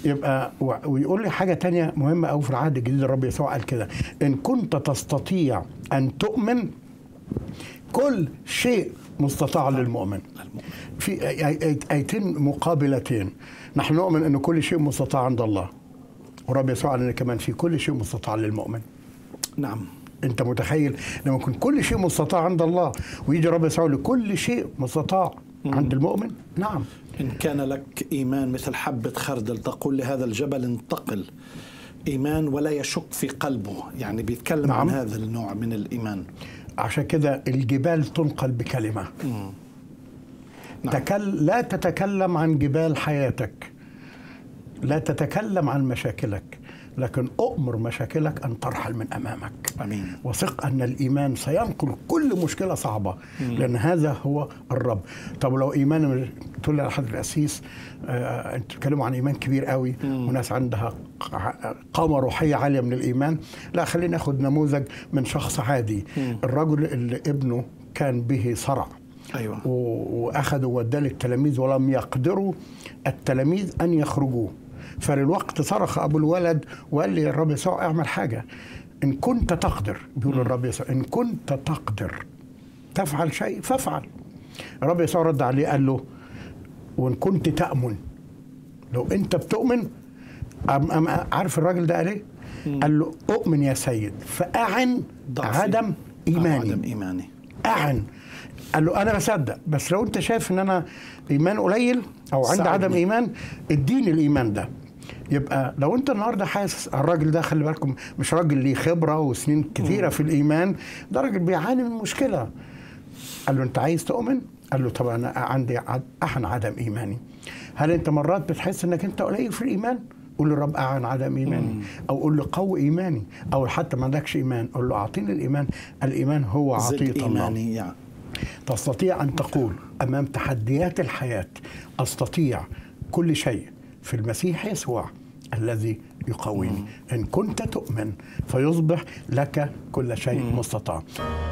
يبقى و- ويقول لي حاجه تانية مهمه قوي في العهد الجديد الرب يسوع قال كده ان كنت تستطيع ان تؤمن كل شيء مستطاع للمؤمن في آي- آي- ايتين مقابلتين نحن نؤمن ان كل شيء مستطاع عند الله ورب يسوع قال لنا كمان في كل شيء مستطاع للمؤمن نعم انت متخيل لما يكون كل شيء مستطاع عند الله ويجي رب يسوع لكل شيء مستطاع عند المؤمن نعم إن كان لك إيمان مثل حبة خردل تقول لهذا الجبل انتقل إيمان ولا يشك في قلبه يعني بيتكلم نعم. عن هذا النوع من الإيمان عشان كده الجبال تنقل بكلمة نعم. تكل لا تتكلم عن جبال حياتك لا تتكلم عن مشاكلك لكن أؤمر مشاكلك أن ترحل من أمامك أمين وثق أن الإيمان سينقل كل مشكلة صعبة لأن هذا هو الرب طب لو إيمان تقول لي أحد الأسيس آه أنت بتتكلموا عن إيمان كبير قوي وناس عندها ق- قامة روحية عالية من الإيمان لا خلينا ناخد نموذج من شخص عادي الرجل اللي ابنه كان به صرع أيوة و- واخذوا وداه للتلاميذ ولم يقدروا التلاميذ ان يخرجوه فللوقت صرخ ابو الولد وقال لي الرب يسوع اعمل حاجه ان كنت تقدر بيقول الرب يسوع ان كنت تقدر تفعل شيء فافعل الرب يسوع رد عليه قال له وان كنت تامن لو انت بتؤمن أم أم عارف الراجل ده قال ايه؟ قال له اؤمن يا سيد فاعن ضعفي. عدم أو ايماني عدم إيماني اعن قال له انا بصدق بس لو انت شايف ان انا ايمان قليل او عندي ساعدني. عدم ايمان اديني الايمان ده يبقى لو انت النهارده حاسس الراجل ده خلي بالكم مش راجل ليه خبره وسنين كثيره في الايمان ده راجل بيعاني من مشكله قال له انت عايز تؤمن قال له طب انا عندي عد- احن عدم ايماني هل انت مرات بتحس انك انت قليل في الايمان قول للرب اعن عدم ايماني او قول له قوي ايماني او حتى ما عندكش ايمان قول له اعطيني الايمان الايمان هو زد عطيه الله إيماني يعني تستطيع ان تقول امام تحديات الحياه استطيع كل شيء في المسيح يسوع الذي يقويني ان كنت تؤمن فيصبح لك كل شيء مستطاع